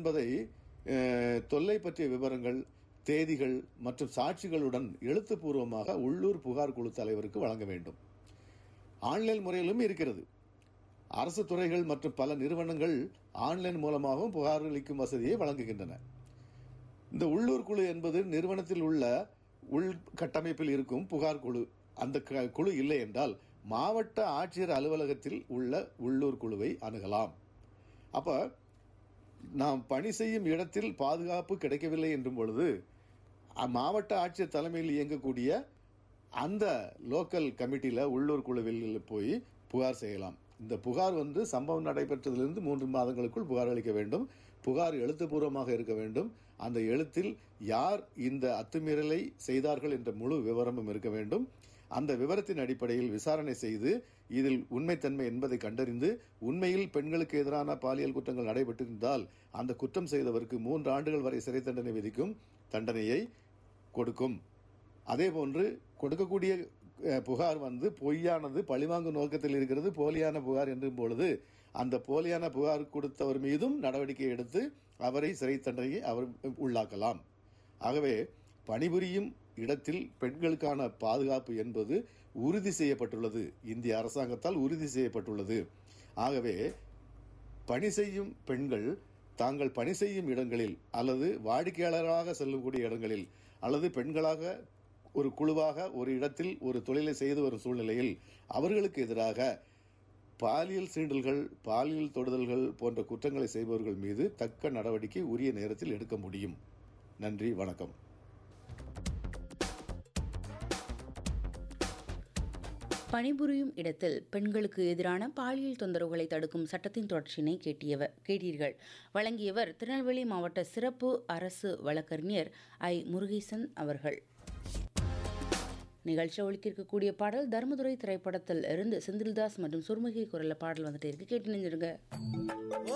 என்பதை அஹ், தொல்லை பற்றிய விவரங்கள் தேதிகள் மற்றும் சாட்சிகளுடன் எழுத்துப்பூர்வமாக உள்ளூர் புகார் குழு தலைவருக்கு வழங்க வேண்டும் ஆன்லைன் முறையிலும் இருக்கிறது அரசு துறைகள் மற்றும் பல நிறுவனங்கள் ஆன்லைன் மூலமாகவும் புகார் அளிக்கும் வசதியை வழங்குகின்றன இந்த உள்ளூர் குழு என்பது நிறுவனத்தில் உள்ள உள்கட்டமைப்பில் இருக்கும் புகார் குழு அந்த க- குழு இல்லை என்றால் மாவட்ட ஆட்சியர் அலுவலகத்தில் உள்ள உள்ளூர் குழுவை அணுகலாம் அப்ப நாம் பணி செய்யும் இடத்தில் பாதுகாப்பு கிடைக்கவில்லை என்றும் பொழுது அ- மாவட்ட ஆட்சியர் தலைமையில் இயங்கக்கூடிய அந்த லோக்கல் கமிட்டியில உள்ளூர் குழுவில் போய் புகார் செய்யலாம் இந்த புகார் வந்து சம்பவம் நடைபெற்றதிலிருந்து மூன்று மாதங்களுக்குள் புகார் அளிக்க வேண்டும் புகார் எழுத்துப்பூர்வமாக இருக்க வேண்டும் அந்த எழுத்தில் யார் இந்த அத்துமீறலை செய்தார்கள் என்ற முழு விவரமும் இருக்க வேண்டும் அந்த விவரத்தின் அடிப்படையில் விசாரணை செய்து இதில் உண்மைத்தன்மை என்பதை கண்டறிந்து உண்மையில் பெண்களுக்கு எதிரான பாலியல் குற்றங்கள் நடைபெற்றிருந்தால் அந்த குற்றம் செய்தவருக்கு மூன்று ஆண்டுகள் வரை சிறை தண்டனை விதிக்கும் தண்டனையை கொடுக்கும் அதே போன்று கொடுக்கக்கூடிய அஹ், புகார் வந்து பொய்யானது பழிவாங்கும் நோக்கத்தில் இருக்கிறது போலியான புகார் என்றும் பொழுது அந்த போலியான புகார் கொடுத்தவர் மீதும் நடவடிக்கை எடுத்து அவரை சிறை தண்டனையை அவர் உள்ளாக்கலாம் ஆகவே பணிபுரியும் இடத்தில் பெண்களுக்கான பாதுகாப்பு என்பது உறுதி செய்யப்பட்டுள்ளது இந்திய அரசாங்கத்தால் உறுதி செய்யப்பட்டுள்ளது ஆகவே பணி செய்யும் பெண்கள் தாங்கள் பணி செய்யும் இடங்களில் அல்லது வாடிக்கையாளராக செல்லக்கூடிய இடங்களில் அல்லது பெண்களாக ஒரு குழுவாக ஒரு இடத்தில் ஒரு தொழிலை செய்து வரும் சூழ்நிலையில் அவர்களுக்கு எதிராக பாலியல் சீண்டல்கள் பாலியல் தொடுதல்கள் போன்ற குற்றங்களை செய்பவர்கள் மீது தக்க நடவடிக்கை உரிய நேரத்தில் எடுக்க முடியும் நன்றி வணக்கம் பணிபுரியும் இடத்தில் பெண்களுக்கு எதிரான பாலியல் தொந்தரவுகளை தடுக்கும் சட்டத்தின் தொடர்ச்சியினை கேட்டியவர் கேட்டீர்கள் வழங்கியவர் திருநெல்வேலி மாவட்ட சிறப்பு அரசு வழக்கறிஞர் ஐ முருகேசன் அவர்கள் நிகழ்ச்சி ஒழிக்க இருக்கக்கூடிய பாடல் தர்மதுரை திரைப்படத்தில் இருந்து செந்தில்தாஸ் மற்றும் சுர்முகி குரல்ல பாடல் வந்துட்டு இருக்கு கேட்டு நினைஞ்சிருங்க